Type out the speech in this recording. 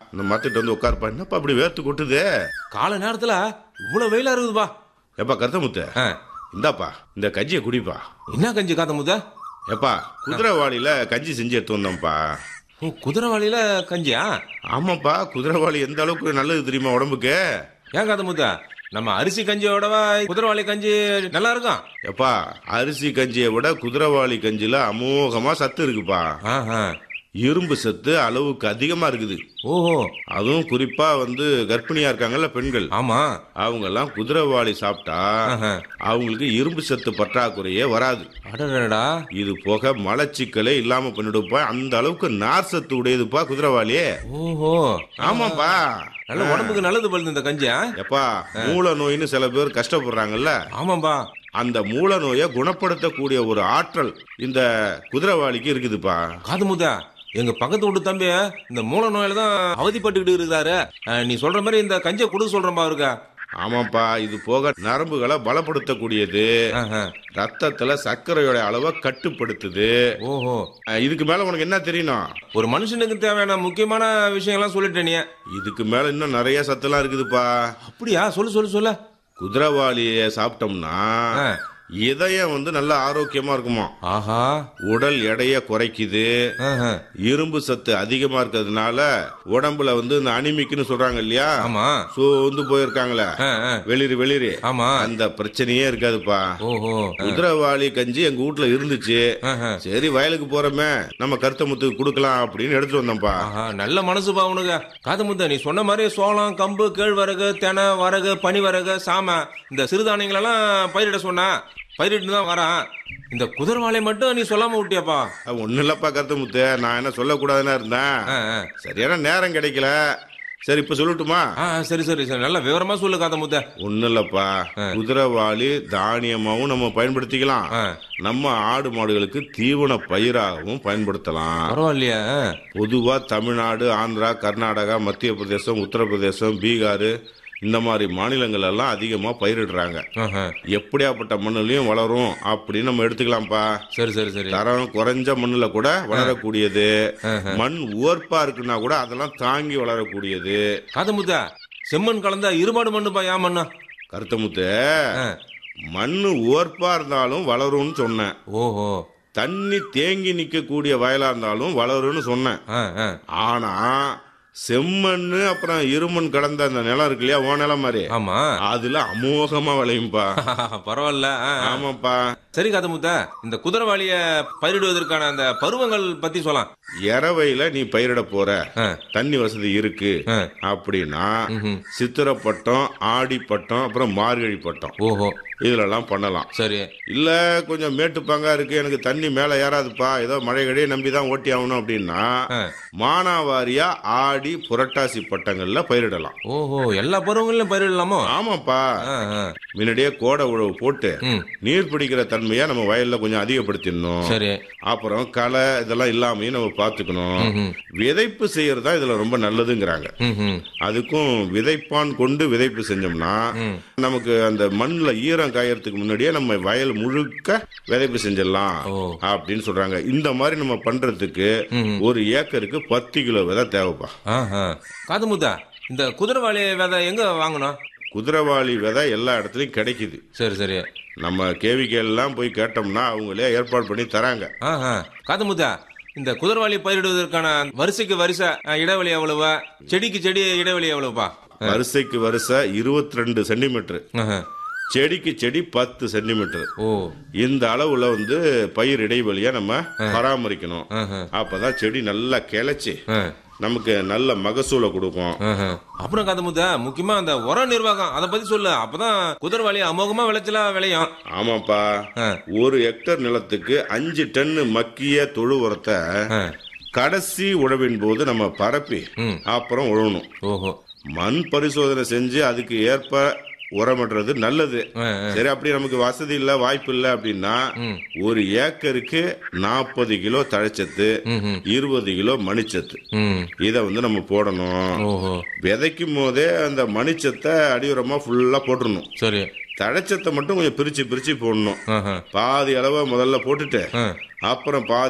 இந்த மரத்துட்டு வந்து உட்காருப்பா என்னப்பா அப்படி வேர்த்து கொட்டுது கால நேரத்துல இவ்வளவு வெயிலா இருக்குதுப்பா எப்பா கருத்தமுத்து ஆ, இந்தாப்பா இந்த கஞ்சியை குடிப்பா என்ன கஞ்சி காத்த முத்த எப்பா குதிரைவாளியில கஞ்சி செஞ்சு எடுத்து வந்தோம்ப்பா குதிரைவாளியில கஞ்சியா ஆமாப்பா குதிரைவாளி எந்த அளவுக்கு நல்லது தெரியுமா உடம்புக்கு ஏன் காத்த முத்த நம்ம அரிசி கஞ்சியோடவா குதிரைவாளி கஞ்சி நல்லா இருக்கும் எப்பா அரிசி கஞ்சியை விட குதிரைவாளி கஞ்சில அமோகமா சத்து இருக்குப்பா ஆஹா. இரும்பு சத்து அளவுக்கு அதிகமா இருக்குது ஓஹோ அதுவும் குறிப்பா வந்து கர்ப்பிணியா இருக்காங்கல்ல பெண்கள் ஆமா அவங்க எல்லாம் குதிரைவாளி சாப்பிட்டா ஆஹா. அவங்களுக்கு இரும்பு சத்து பற்றாக்குறையே வராது அடடா இது போக மலச்சிக்கலே இல்லாம பண்ணிடுப்பா அந்த அளவுக்கு நார் சத்து உடையதுப்பா குதிரைவாளி ஓஹோ ஆமாப்பா நல்ல உடம்புக்கு நல்லது பழுது இந்த கஞ்சியா எப்பா மூல நோயின்னு சில பேர் கஷ்டப்படுறாங்கல்ல ஆமாம்பா அந்த மூல நோயை குணப்படுத்தக்கூடிய ஒரு ஆற்றல் இந்த குதிரைவாளிக்கு இருக்குதுப்பா காது முத்தா எங்க பக்கத்து வீட்டு தம்பி இந்த மூல நோயில தான் அவதிப்பட்டுக்கிட்டு இருக்கிறாரு அஹ், நீ சொல்ற மாதிரி இந்த கஞ்சியை கொடுக்க சொல்றப்பா அவருக்கு ஆமாப்பா இது போக நரம்புகளை பலப்படுத்தக்கூடியது ஆஹா. ரத்தத்துல சர்க்கரையோட அளவை கட்டுப்படுத்துது ஓஹோ அஹ், இதுக்கு மேல உனக்கு என்ன தெரியணும் ஒரு மனுஷனுக்கு தேவையான முக்கியமான விஷயங்கள்லாம் சொல்லிட்டே நீ இதுக்கு மேல இன்னும் நிறைய சத்துலாம் இருக்குதுப்பா அப்படியா சொல்லு சொல்லு சொல்லு குதிரைவாளிய சாப்பிட்டோம்னா ஆ. இதயம் வந்து நல்ல ஆரோக்கியமா இருக்குமா ஆஹா உடல் எடையை குறைக்குது ஆஹா. இரும்பு சத்து அதிகமா இருக்கிறதுனால உடம்புல வந்து இந்த அனிமிக்னு சொல்றாங்க இல்லையா ஆமா சோர்ந்து போயிருக்காங்களே ஆ, ஆ. வெளிரி வெளிரி ஆமா அந்த பிரச்சனையே இருக்காதுப்பா ஓஹோ குதிரைவாளி கஞ்சி எங்க வீட்ல இருந்துச்சு ஆஹா. சரி வயலுக்கு போறோமே நம்ம கருத்தமுத்துக்கு கொடுக்கலாம் அப்படின்னு எடுத்துட்டு வந்தோம்ப்பா ஆஹா நல்ல மனசுப்பா உனக்கு காது முத்த நீ சொன்ன மாதிரி சோளம் கம்பு கேழ்வரகு தெனை வரகு பனிவரகு சாம இந்த சிறுதானியங்களெல்லாம் பயிரிட சொன்னா பயிரிட்டு தான் வரான் இந்த குதிரவாளை மட்டும் நீ சொல்லாம விட்டியாப்பா ஒன்னும் இல்லப்பா கருத்தமுத்து நான் என்ன சொல்லக்கூடாதுன்னு இருந்தேன் ஆ, ஆ. சரியான நேரம் கிடைக்கல சரி இப்ப சொல்லட்டுமா ஆ சரி சரி சரி நல்ல விவரமா சொல்லு காத முத்த ஒன்னும் இல்லப்பா குதிரைவாளி தானியமாவும் நம்ம பயன்படுத்திக்கலாம் ஆ. நம்ம ஆடு மாடுகளுக்கு தீவன பயிராகவும் பயன்படுத்தலாம் பரவாயில்லையா பொதுவா தமிழ்நாடு ஆந்திரா கர்நாடகா மத்திய பிரதேசம் உத்தரப்பிரதேசம் பீகார் இந்த மாதிரி மாநிலங்கள் எல்லாம் அதிகமா பயிரிடுறாங்க ஆஹா. எப்படியாப்பட்ட மண்ணுலயும் வளரும் அப்படின்னு நம்ம எடுத்துக்கலாம்ப்பா சரி சரி சரி தரம் குறைஞ்ச மண்ணுல கூட வளரக்கூடியது மண் உவர்ப்பா இருக்குன்னா கூட அதெல்லாம் தாங்கி வளரக்கூடியது காத முத்த செம்மண் கலந்த இருபாடு மண்ணுப்பா ஏன் மண்ணு கருத்தமுத்து ஆ. மண்ணு உவர்ப்பா இருந்தாலும் வளரும்னு சொன்னேன் ஓஹோ தண்ணி தேங்கி நிக்கக்கூடிய வயலா இருந்தாலும் வளரும்னு சொன்னேன் ஆ, ஆ. ஆனா செம்மண்ணு அப்புறம் இருமண் கடந்த அந்த நிலம் இருக்கு இல்லையா ஓ நிலம் மாதிரி ஆமா அதுல அமோகமா விளையும்பா பரவாயில்ல ஆ, ஆ. ஆமாப்பா சரி காத முத்த இந்த குதிரைவாளிய பயிரிடுவதற்கான அந்த பருவங்கள் பத்தி சொல்லலாம் இரவையில நீ பயிரிட போற ஆ. தண்ணி வசதி இருக்கு ஆ. அப்படின்னா ம்ஹும். சித்திரை பட்டம் ஆடி பட்டம் அப்புறம் மார்கழி பட்டம் ஓஹோ இதுல எல்லாம் பண்ணலாம் சரி இல்ல கொஞ்சம் மேட்டுப்பாங்கா இருக்கு எனக்கு தண்ணி மேல ஏறாதுப்பா ஏதோ மழை கழியை நம்பி தான் ஓட்டி ஆகணும் அப்படின்னா ஆ. மானாவாரியா ஆடி புரட்டாசி பட்டங்கள்ல பயிரிடலாம் ஓஹோ எல்லா பருவங்களிலும் பயிரிடலாமோ ஆமாப்பா ஆ, ஆ. முன்னாடியே கோடை உழவு போட்டு ம் நீர் பிடிக்கிற தன்மையை நம்ம வயல்ல கொஞ்சம் அதிகப்படுத்திடணும் சரி அப்புறம் களை இதெல்லாம் இல்லாமையும் நம்ம பார்த்துக்கணும் ம்ஹும். விதைப்பு செய்யறது தான் இதுல ரொம்ப நல்லதுங்கிறாங்க ம்ஹும். அதுக்கும் விதைப்பான் கொண்டு விதைப்பு செஞ்சோம்னா நமக்கு அந்த மண்ணுல ஈரம் காயறதுக்கு முன்னாடியே நம்ம வயல் முழுக்க விதைப்பு செஞ்சிடலாம் ஓ. அப்படின்னு சொல்றாங்க இந்த மாதிரி நம்ம பண்றதுக்கு ஒரு ஏக்கருக்கு பத்து கிலோ விதை தேவைப்பா ஆஹா. காது முத்தா இந்த குதிரைவாளி விதை எங்க வாங்கணும் குதிரைவாளி விதை எல்லா இடத்துலயும் கிடைக்குது சரி சரி நம்ம கேவிகே எல்லாம் போய் கேட்டோம்னா அவங்களே ஏற்பாடு பண்ணி தராங்க ஆஹா. காது முத்தா இந்த குதிரைவாளி பயிரிடுவதற்கான வரிசைக்கு வரிசை அஹ், இடைவெளி எவ்வளவு செடிக்கு செடி இடைவெளி எவ்வளவுப்பா வரிசைக்கு வரிசை இருபத்தி ரெண்டு சென்டிமீட்டர் ஆஹா. செடிக்கு செடி பத்து சென்டிமீட்டர் ஓ இந்த அளவுல வந்து பயிர் இடைவெளியை நம்ம பராமரிக்கணும் ஆஹா. அப்பதான் செடி நல்லா கிளைச்சி ஆ. நமக்கு நல்ல மகசூலை கொடுக்கும் ஆஹா. அப்புறம் காது முத்தா முக்கியமா அந்த உர நிர்வாகம் அதை பத்தி சொல்லு அப்பதான் குதிரைவாளி அமோகமா விளைச்சலா விளையும் ஆமாப்பா ஆ. ஒரு ஹெக்டர் நிலத்துக்கு அஞ்சு டன்னு மக்கிய தொழு உரத்தை ஆ. கடைசி உழவின் போது நம்ம பரப்பி ம். அப்புறம் உழணும் ஓஹோ மண் பரிசோதனை செஞ்சு அதுக்கு ஏற்ப உரமிடுறது நல்லது ஆ, சரி அப்படி நமக்கு வசதி இல்ல வாய்ப்பு இல்ல அப்படின்னா ஒரு ஏக்கருக்கு நாற்பது கிலோ தழைச்சத்து இருபது கிலோ மணிச்சத்து ம் இத வந்து நம்ம போடணும் ஓஹோ விதைக்கும் போதே அந்த மணிச்சத்தை அடியுரமா ஃபுல்லா போட்டுறணும் சரி தழைச்சத்தை மட்டும் கொஞ்சம் பிரிச்சு பிரிச்சு போடணும் ஆஹா. பாதி அளவை முதல்ல போட்டுட்டு ஆ. அப்புறம் பாதி